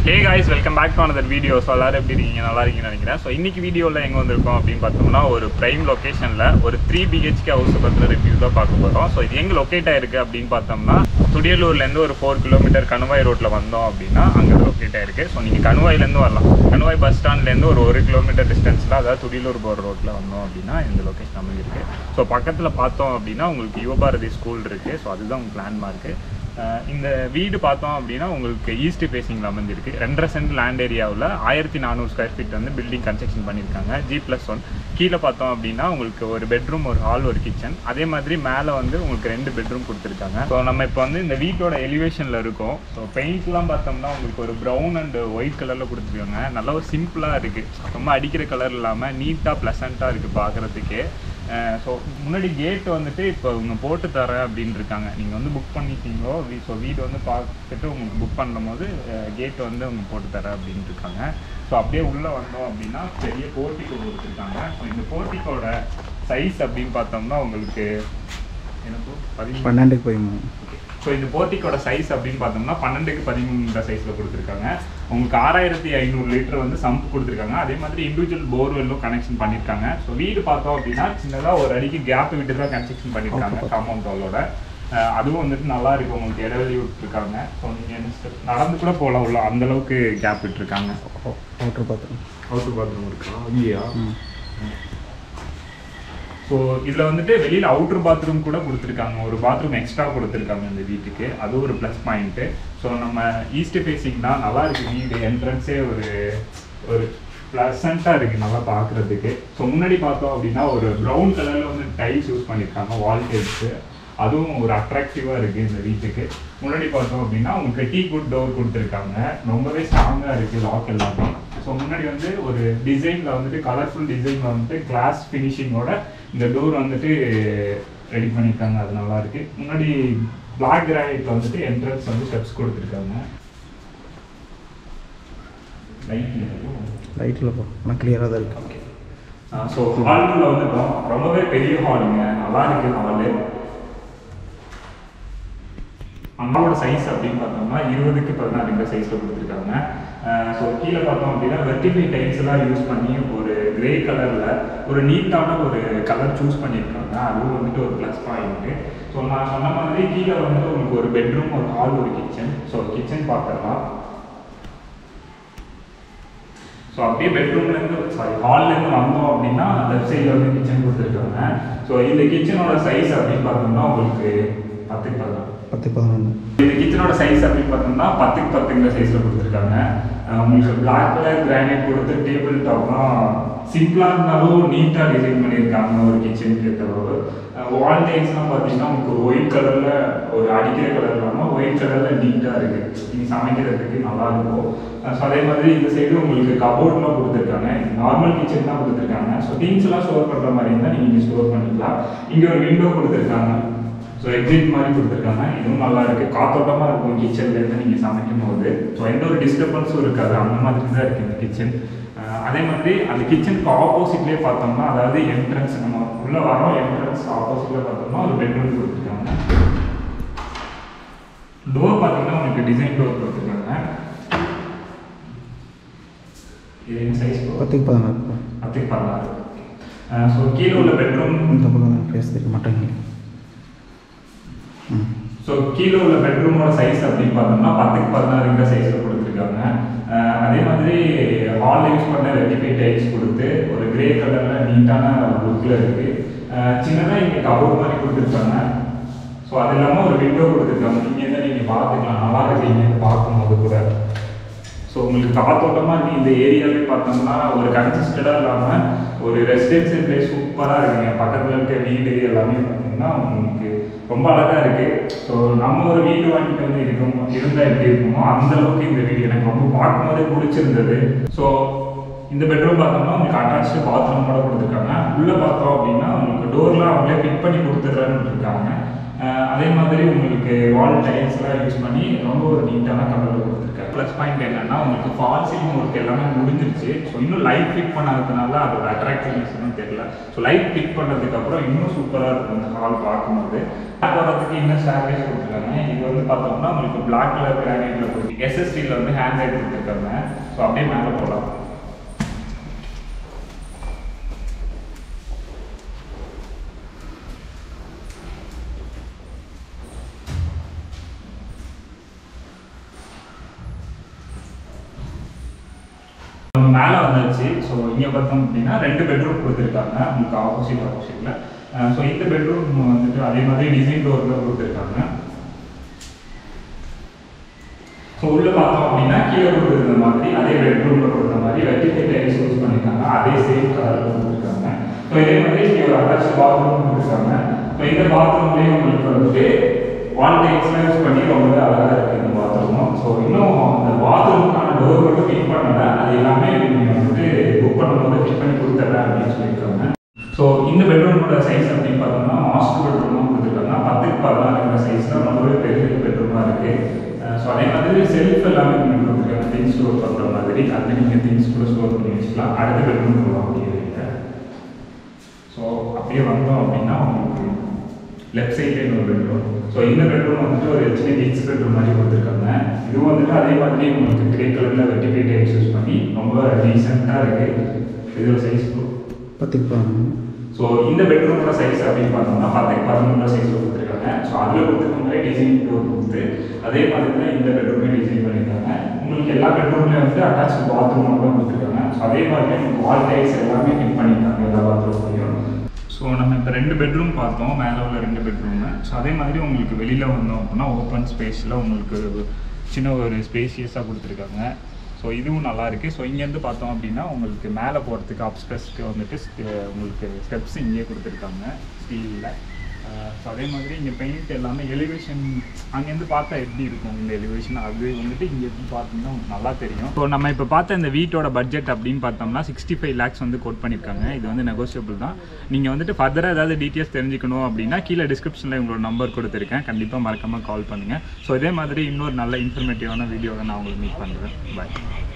hey guys welcome back to another video so எல்லாரும் எப்படி இருக்கீங்க நல்லா இருக்கீங்கன்னு நினைக்கிறேன் ஸோ இன்னைக்கு வீடியோவில் எங்கே வந்திருக்கோம் அப்படின்னு பார்த்தோம்னா ஒரு ப்ரைம் லொக்கேஷனில் ஒரு த்ரீ பிஹெச்கே ஹவுஸ் பற்றின ரிவ்யூ தான் பார்க்க போகிறோம் ஸோ இது எங்கே லொக்கேட் ஆயிருக்கு அப்படின்னு பார்த்தோம்னா துடியலூர்லேருந்து ஒரு ஃபோர் கிலோமீட்டர் கணுவாய் ரோட்டில் வந்தோம் அப்படின்னா அங்கே லொக்கேட் ஆயிருக்கு ஸோ நீங்கள் கணுவாயிலேருந்து வரலாம் கணுவாய் பஸ் ஸ்டாண்ட்லேருந்து ஒரு ஒரு கிலோமீட்டர் டிஸ்டன்ஸில் அதாவது துடியலூர் போகிற ரோட்டில் வந்தோம் அப்படின்னா இந்த லொக்கேஷன் அமைஞ்சிருக்கு ஸோ பக்கத்தில் பார்த்தோம் அப்படின்னா உங்களுக்கு யுவபாரதி ஸ்கூல் இருக்குது ஸோ அதுதான் உங்களுக்கு லேண்ட்மார்க்கு அஹ் இந்த வீடு பார்த்தோம் அப்படின்னா உங்களுக்கு ஈஸ்ட் ஃபேசிங்கில் அமைஞ்சிருக்கு ரெண்டரை சென்ட் லேண்ட் ஏரியாவில் ஆயிரத்தி நானூறு ஸ்கொயர் ஃபீட் வந்து பில்டிங் கன்ஸ்ட்ரக்ஷன் பண்ணியிருக்காங்க ஜி ப்ளஸ் ஒன் கீழே பார்த்தோம் அப்படின்னா உங்களுக்கு ஒரு பெட்ரூம் ஒரு ஹால் ஒரு கிச்சன் அதே மாதிரி மேலே வந்து உங்களுக்கு ரெண்டு பெட்ரூம் கொடுத்துருக்காங்க ஸோ நம்ம இப்போ வந்து இந்த வீட்டோட எலிவேஷனில் இருக்கோம் ஸோ பெயிண்ட்லாம் பார்த்தோம்னா உங்களுக்கு ஒரு ப்ரௌன் அண்ட் ஒயிட் கலரில் கொடுத்துருக்காங்க நல்லா ஒரு சிம்பிளாக இருக்குது ரொம்ப அடிக்கிற கலர் இல்லாமல் நீட்டாக ப்ளசண்ட்டாக இருக்குது பார்க்குறதுக்கே ஸோ முன்னாடி கேட் வந்துட்டு இப்போ இவங்க போட்டு தரேன் அப்படின்னு இருக்காங்க நீங்கள் வந்து புக் பண்ணிட்டீங்களோ ஸோ வீடு வந்து பார்த்துட்டு உங்களுக்கு புக் பண்ணும்போது கேட் வந்து அவங்க போட்டு தரேன் அப்படின்னு இருக்காங்க ஸோ அப்படியே உள்ளே வந்தோம் அப்படின்னா பெரிய போர்ட்டிக்கோ கொடுத்துருக்காங்க ஸோ இந்த போர்ட்டிக்கோட சைஸ் அப்படின்னு பார்த்தோம்னா உங்களுக்கு எனக்கு பதிமூணு பன்னெண்டுக்கு போய் மூணு ஸோ இந்த போர்ட்டிக்கோட சைஸ் அப்படின்னு பார்த்தோம்னா பன்னெண்டுக்கு பதிமூணுன்ற சைஸில் கொடுத்துருக்காங்க உங்களுக்கு ஆறாயிரத்தி ஐநூறு லிட்டர் வந்து சம்ப் கொடுத்துருக்காங்க அதே மாதிரி இண்டிவிஜுவல் போர்வெல்லும் கனெக்ஷன் பண்ணியிருக்காங்க ஸோ வீடு பார்த்தோம் அப்படின்னா சின்னதாக ஒரு அடிக்கு கேப் விட்டு தான் கன்ஸ்ட்ரக்ஷன் பண்ணியிருக்காங்க காம்பவுண்ட் வாலோட அதுவும் வந்துட்டு நல்லா இருக்கு உங்களுக்கு இடைவெளி விட்டுருக்காங்க ஸோ நீங்கள் நடந்து கூட போகலாம் உள்ள அந்த அளவுக்கு கேப் விட்டுருக்காங்க அவுட்ரு பார்த்துருங்க அவுட்டர் பாத்ரூம் இருக்கா ஐயா ம் ஸோ இதில் வந்துட்டு வெளியில் அவுட்டர் பாத்ரூம் கூட கொடுத்துருக்காங்க ஒரு பாத்ரூம் எக்ஸ்ட்ரா கொடுத்துருக்காங்க இந்த வீட்டுக்கு அது ஒரு ப்ளஸ் பாயிண்ட்டு ஸோ நம்ம ஈஸ்ட் ஃபேஸிங்னா நல்லா இருக்கு வீடு என்ட்ரன்ஸே ஒரு ஒரு ப்ளசண்ட்டாக இருக்குது நல்லா பார்க்குறதுக்கு ஸோ முன்னாடி பார்த்தோம் அப்படின்னா ஒரு ப்ரௌன் கலரில் வந்து டைல்ஸ் யூஸ் பண்ணியிருக்காங்க வால் டைல்ஸு அதுவும் ஒரு அட்ராக்டிவாக இருக்குது இந்த வீட்டுக்கு முன்னாடி பார்த்தோம் அப்படின்னா உங்களுக்கு டீ குட் டோர் கொடுத்துருக்காங்க ரொம்பவே ஸ்ட்ராங்காக இருக்குது லாக் எல்லாமே ஸோ முன்னாடி வந்து ஒரு டிசைனில் வந்துட்டு கலர்ஃபுல் டிசைனில் வந்துட்டு கிளாஸ் ஃபினிஷிங்கோட இந்த டோர் வந்துட்டு ரெடி பண்ணியிருக்காங்க அது நல்லா இருக்கு முன்னாடி பிளாக் கிரானைட்ல வந்துட்டு என்ட்ரன்ஸ் வந்து ஸ்டெப்ஸ் கொடுத்துருக்காங்க லைட்டில் போ ஆனால் கிளியராக தான் இருக்கு ஓகே ஸோ ஹாலுக்குள்ள வந்துட்டோம் ரொம்பவே பெரிய ஹாலுங்க நல்லா இருக்கு ஹாலு அம்மாவோட சைஸ் அப்படின்னு பார்த்தோம்னா இருபதுக்கு பதினாறுங்கிற சைஸில் கொடுத்துருக்காங்க ஸோ கீழே பார்த்தோம் அப்படின்னா வெர்டிஃபை டைல்ஸ் எல்லாம் யூஸ் பண்ணி ஒரு கிரே கலரில் ஒரு நீட்டான ஒரு கலர் சூஸ் பண்ணியிருக்காங்க அதுவும் வந்துட்டு ஒரு ப்ளஸ் பாயிண்ட்டு ஸோ நான் சொன்ன மாதிரி கீழே வந்துட்டு உங்களுக்கு ஒரு பெட்ரூம் ஒரு ஹால் ஒரு கிச்சன் ஸோ கிச்சன் பார்த்துடலாம் ஸோ அப்படியே பெட்ரூம்லேருந்து சாரி ஹால்லேருந்து வந்தோம் அப்படின்னா லெஃப்ட் சைடில் வந்து கிச்சன் கொடுத்துருக்காங்க ஸோ இந்த கிச்சனோட சைஸ் அப்படின்னு பார்த்தோம்னா உங்களுக்கு பத்துக்கு பதினாறு பத்து பதினொன்று இந்த கிச்சனோட சைஸ் அப்படின்னு பார்த்தோம்னா பத்துக்கு பத்துங்கிற சைஸில் கொடுத்துருக்காங்க அஹ் உங்களுக்கு பிளாக் கலர் கிரானைட் கொடுத்து டேபிள் டாப்லாம் சிம்பிளாக இருந்தாலும் நீட்டாக டிசைன் பண்ணியிருக்காங்க ஒரு கிச்சனுக்கு ஏற்றளவு வால் டைல்ஸ்லாம் பார்த்தீங்கன்னா உங்களுக்கு ஒயிட் கலரில் ஒரு அடிக்கிற கலர் இல்லாமல் ஒயிட் கலரில் நீட்டாக இருக்குது நீங்கள் சமைக்கிறதுக்கு நல்லா இருக்கும் ஸோ அதே மாதிரி இந்த சைடு உங்களுக்கு கபோர்ட்லாம் கொடுத்துருக்காங்க நார்மல் கிச்சன் தான் கொடுத்துருக்காங்க ஸோ திங்ஸ் எல்லாம் ஸ்டோர் பண்ணுற மாதிரி இருந்தால் நீங்கள் இங்கே ஸ்டோர் பண்ணிக்கலாம் இங்கே ஒரு விண்டோ கொடுத்துருக்காங்க ஸோ எக்ஸிட் மாதிரி கொடுத்துருக்காங்க இதுவும் நல்லா இருக்கு காத்தோட்டமாக இருக்கும் கிச்சன்லேருந்து நீங்கள் சமைக்கும் போது ஸோ எந்த ஒரு டிஸ்டர்பன்ஸும் இருக்காது அந்த மாதிரி தான் இருக்குது இந்த கிச்சன் அதே மாதிரி அந்த கிச்சனுக்கு ஆப்போசிட்லேயே பார்த்தோம்னா அதாவது என்ட்ரன்ஸ் நம்ம உள்ளே வரோம் என்ட்ரன்ஸ் ஆப்போசிட்டில் பார்த்தோம்னா ஒரு பெட்ரூம் கொடுத்துருக்காங்க டோர் பார்த்தீங்கன்னா உங்களுக்கு டிசைன் டோர் கொடுத்துருக்காங்க இது என்ன சைஸ் பத்துக்கு பதினாறு பத்துக்கு பதினாறு ஸோ கீழே உள்ள பெட்ரூம் இந்த பக்கம் பேச தெரிய மாட்டேங்க ம் ஸோ கீழே உள்ள பெட்ரூமோட சைஸ் அப்படின்னு பார்த்தோம்னா பத்துக்கு பதினாறுங்கிற சைஸில் கொடுத்துருக்காங்க அஹ் அதே மாதிரி ஹால் யூஸ் பண்ண ரெட்டிஃபை டைல்ஸ் கொடுத்து ஒரு கிரே கலரில் நீட்டான லுக்கில் இருக்குது சின்னதாக இங்கே கபோர்ட் மாதிரி கொடுத்துருக்காங்க ஸோ அது இல்லாமல் ஒரு விண்டோ கொடுத்துருக்காங்க இங்கே தான் நீங்கள் பார்த்துக்கலாம் நல்லா இருக்கு இங்கே பார்க்கும்போது கூட ஸோ உங்களுக்கு காத்தோட்டமாக இருக்கு இந்த ஏரியாவே பார்த்தோம்னா ஒரு கன்சிஸ்டடாக இல்லாமல் ஒரு ரெசிடென்சியல் பிளேஸ் சூப்பராக இருக்குங்க பக்கத்தில் இருக்க வீடு எல்லாமே பார்த்தீங்கன்னா உங்களுக்கு ரொம்ப அழகாக இருக்குது ஸோ நம்ம ஒரு வீடு வாங்கிட்டு வந்து இருக்கும் இருந்தால் எப்படி இருக்குமோ அந்த அளவுக்கு இந்த வீடு எனக்கு ரொம்ப பார்க்கும்போதே பிடிச்சிருந்தது ஸோ இந்த பெட்ரூம் பார்த்தோம்னா உங்களுக்கு அட்டாச்சு பாத்ரூமோட கொடுத்துருக்காங்க உள்ளே பார்த்தோம் அப்படின்னா உங்களுக்கு டோர்லாம் அவங்களே ஃபிட் பண்ணி கொடுத்துட்றேன்னு இருக்காங்க அஹ் அதே மாதிரி உங்களுக்கு வால் டைல்ஸ்லாம் யூஸ் பண்ணி ரொம்ப ஒரு நீட்டான கலரில் கொடுத்துருக்காங்க ப்ளஸ் பாயிண்ட் என்னன்னா உங்களுக்கு ஃபால் சீலிங் ஒர்க் எல்லாமே முடிஞ்சிருச்சு ஸோ இன்னும் லைட் ஃபிட் பண்ணாததுனால அதோட அட்ராக்டிவ்னஸ் இன்னும் தெரியல ஸோ லைட் ஃபிட் பண்ணதுக்கப்புறம் இன்னும் சூப்பராக இருக்கும் இந்த ஹால் பார்க்கும்போது போகிறதுக்கு இன்னும் ஸ்டார்வேஸ் கொடுத்துருக்காங்க இது வந்து பார்த்தோம்னா உங்களுக்கு பிளாக் கலர் கிரானைட்ல கொடுத்து எஸ்எஸ்டியில் வந்து ஹேண்ட் ரைட் கொடுத்துருக்காங்க ஸோ அப்படியே மேலே போகலாம் நம்ம மேலே வந்தாச்சு ஸோ இங்கே பார்த்தோம் அப்படின்னா ரெண்டு பெட்ரூம் கொடுத்துருக்காங்க உங்களுக்கு ஆப்போசிட் ஆப்போசிட்டில் ஸோ இந்த பெட்ரூம் வந்துட்டு அதே மாதிரி டிசைன் டோரில் கொடுத்துருக்காங்க ஸோ உள்ள பார்த்தோம் அப்படின்னா கீழே கொடுத்துருந்த மாதிரி அதே பெட்ரூமில் கொடுத்த மாதிரி வெட்டிஃபை டைல்ஸ் யூஸ் பண்ணியிருக்காங்க அதே சேம் கலரில் கொடுத்துருக்காங்க ஸோ இதே மாதிரி இங்கே ஒரு அட்டாச் பாத்ரூம் கொடுத்துருக்காங்க ஸோ இந்த பாத்ரூம்லேயும் உங்களுக்கு வந்துட்டு வால் டைல்ஸ்லாம் யூஸ் பண்ணி ரொம்பவே அழகாக இருக்குது இந்த பாத்ரூமும் ஸோ இன்னும் அந்த பாத்ரூமுக்கான டோர் மட்டும் ஃபிட் பண்ணல அது எல்லாமே நீங்கள் வந்துட்டு புக் பண்ணும்போது ஃபிட் பண்ணி கொடுத்துட்றேன் அப்படின்னு சொல்லியிருக்காங்க ஸோ இந்த பெட்ரூமோட சைஸ் அப்படின்னு பார்த்தோம்னா மாஸ்டர் பெட்ரூமாக கொடுத்துருக்காங்க பத்துக்கு பதினாறுங்கிற சைஸில் ரொம்பவே பெரிய பெட்ரூமாக இருக்குது ஸோ அதே மாதிரி செல்ஃப் எல்லாமே நீங்கள் கொடுத்துருக்காங்க திங்ஸ் ஸ்டோர் பண்ணுற மாதிரி அதில் நீங்கள் திங்ஸ் கூட ஸ்டோர் பண்ணி வச்சுக்கலாம் அடுத்த பெட்ரூம் போகலாம் அப்படியே ஸோ அப்படியே வந்தோம் அப்படின்னா உங்களுக்கு லெஃப்ட் சைட்ல இன்னொரு பெட்ரூம் ஸோ இந்த பெட்ரூம் வந்துட்டு ஒரு சின்ன கிட்ஸ் பெட்ரூம் மாதிரி கொடுத்துருக்காங்க இதுவும் வந்துட்டு அதே மாதிரி உங்களுக்கு கிரே கலரில் வெட்டிஃபை டைல்ஸ் யூஸ் பண்ணி ரொம்ப டீசெண்டாக இருக்குது இதோட சைஸ் பத்துக்கு பதினொன்று ஸோ இந்த பெட்ரூமோட சைஸ் அப்படின்னு பார்த்தோம்னா பத்துக்கு பதினொன்று சைஸில் கொடுத்துருக்காங்க ஸோ அதில் கொடுத்துருக்க மாதிரி டிசைன் டோர் கொடுத்து அதே மாதிரி தான் இந்த பெட்ரூமே டிசைன் பண்ணியிருக்காங்க உங்களுக்கு எல்லா பெட்ரூம்லேயும் வந்து அட்டாச் பாத்ரூம் தான் கொடுத்துருக்காங்க ஸோ அதே மாதிரி உங்களுக்கு வால் டைல்ஸ் எல்லாமே ஃபிட் பண்ணியிருக்காங்க எல்லா பாத்ரூம்லையும் ஸோ நம்ம இப்போ ரெண்டு பெட்ரூம் பார்த்தோம் மேலே உள்ள ரெண்டு பெட்ரூமு ஸோ அதே மாதிரி உங்களுக்கு வெளியில் வந்தோம் அப்படின்னா ஓப்பன் ஸ்பேஸில் உங்களுக்கு சின்ன ஒரு ஸ்பேசியஸாக கொடுத்துருக்காங்க ஸோ இதுவும் நல்லா இருக்குது ஸோ இங்கேருந்து பார்த்தோம் அப்படின்னா உங்களுக்கு மேலே போகிறதுக்கு அப்ஸ்பெஸ்க்கு வந்துட்டு st- உங்களுக்கு ஸ்டெப்ஸ் இங்கேயே கொடுத்துருக்காங்க ஸ்டீலில் ஸோ அதே மாதிரி இங்கே பெயிண்ட் எல்லாமே எலிவேஷன் அங்கேருந்து பார்த்தா எப்படி இருக்கும் இந்த எலிவேஷன் அது வந்துட்டு இங்கே இருந்து பார்த்தீங்கன்னா உங்களுக்கு நல்லா தெரியும் ஸோ நம்ம இப்போ பார்த்த இந்த வீட்டோட பட்ஜெட் அப்படின்னு பார்த்தோம்னா சிக்ஸ்டி ஃபைவ் லேக்ஸ் வந்து கோட் பண்ணியிருக்காங்க இது வந்து நெகோசியபிள் தான் நீங்கள் வந்துட்டு ஃபர்தராக ஏதாவது டீட்டெயில்ஸ் தெரிஞ்சுக்கணும் அப்படின்னா கீழே டிஸ்கிரிப்ஷனில் உங்களோட நம்பர் கொடுத்துருக்கேன் கண்டிப்பாக மறக்காமல் கால் பண்ணுங்கள் ஸோ இதே மாதிரி இன்னொரு நல்ல இன்ஃபர்மேட்டிவான வீடியோவை நான் உங்களுக்கு மீட் பண்ணுறேன் பாய்